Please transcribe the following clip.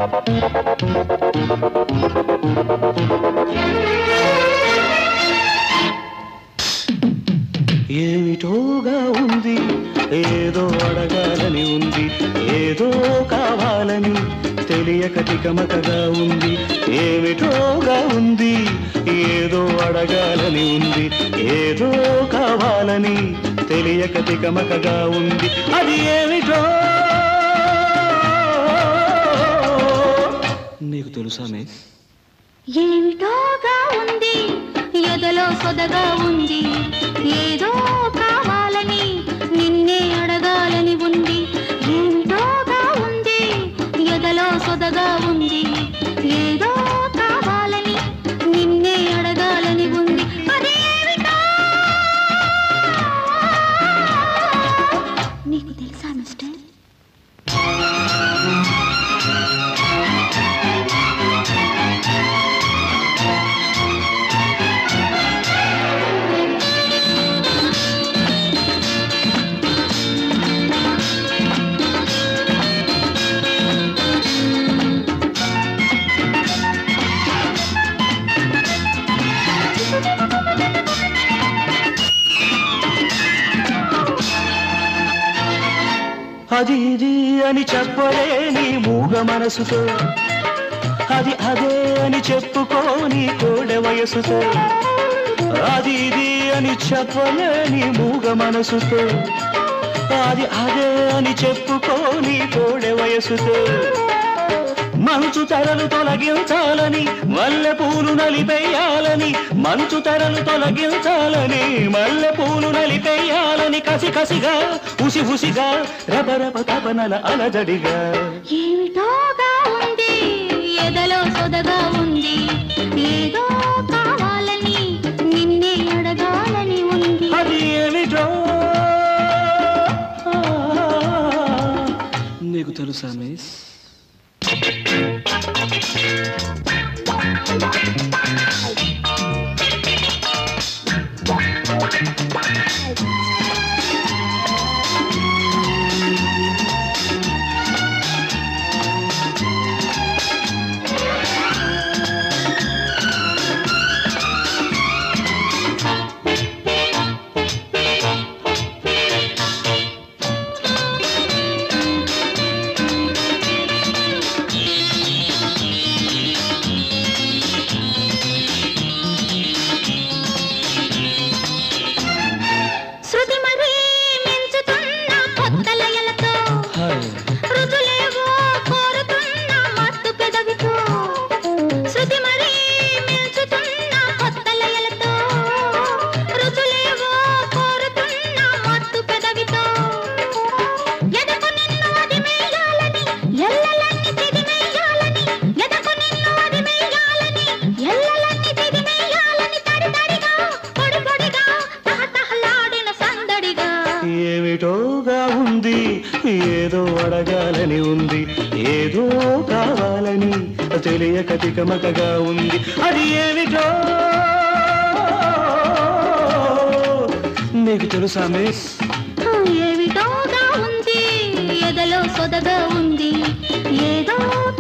ఏమిటోగా ఉంది ఏదో అడగాలని ఉంది ఏదో కావాలని తెలియక తికమకగా ఉంది ఏమిటోగా ఉంది ఏదో అడగాలని ఉంది ఏదో కావాలని తెలియక తికమకగా ఉంది అది ఏమిటో నీకు తెలుసా మిస్ ఏమిటోగా ఉంది ఎదలో సొదగా ఉంది ఏదో కావాలని నిన్నే అడగాలని ఉంది ఏమిటోగా ఉంది ఎదలో సొదగా ఉంది ఏదో కావాలని నిన్నే అడగాలని ఉంది అది ఏమిటో నీకు తెలుసా మిస్టర్ అది ఇది అని చెప్పలేని మూగ మనసుతో అది అదే అని చెప్పుకోని కోడె వయసుతో అది ఇది అని చెప్పలేని మూగ మనసుతో అది అదే అని చెప్పుకోని కోడె వయసుతో మంచు తెరలు తొలగించాలని మల్లె పూలు నలిపేయాలని మంచు తెరలు తొలగించాలని మల్లె పూలు నలిపేయాలని కసి కసిగా ఉసి ఉసిగా రబరబ తపనల అలజడిగా ఏమిటోగా ఉంది ఎదలో సొదగా ఉంది ఏదో కావాలని నిన్నే అడగాలని ఉంది అది ఏమిటో నీకు తెలుసా మిస్ శృతి మరీ మించుతున్న కొత్త లయలతో హాయ్ రుజులేవో కోరుతున్న మత్తు పెదవితో శృతి మరీ మించుతున్న కొత్త లయలతో రుజులేవో కోరుతున్న మత్తు పెదవితో ఎదకు నిన్ను అదిమేయాలని ఎల్లలన్నీ తిదిమేయాలని ఎదకు నిన్ను అదిమేయాలని ఎల్లలన్నీ తిదిమేయాలని తడి తడిగా పొడి పొడిగా తహతహలాడిన సందడిగా ఏమిటోగా ఉంది ఏదో అడగాలని ఉంది ఏదో కావాలని తెలియక తికమకగా ఉంది అది ఏమిటో నీకు తెలుసా మిస్ ఏమిటోగా ఉంది ఎదలో సొదగా ఉంది ఏదో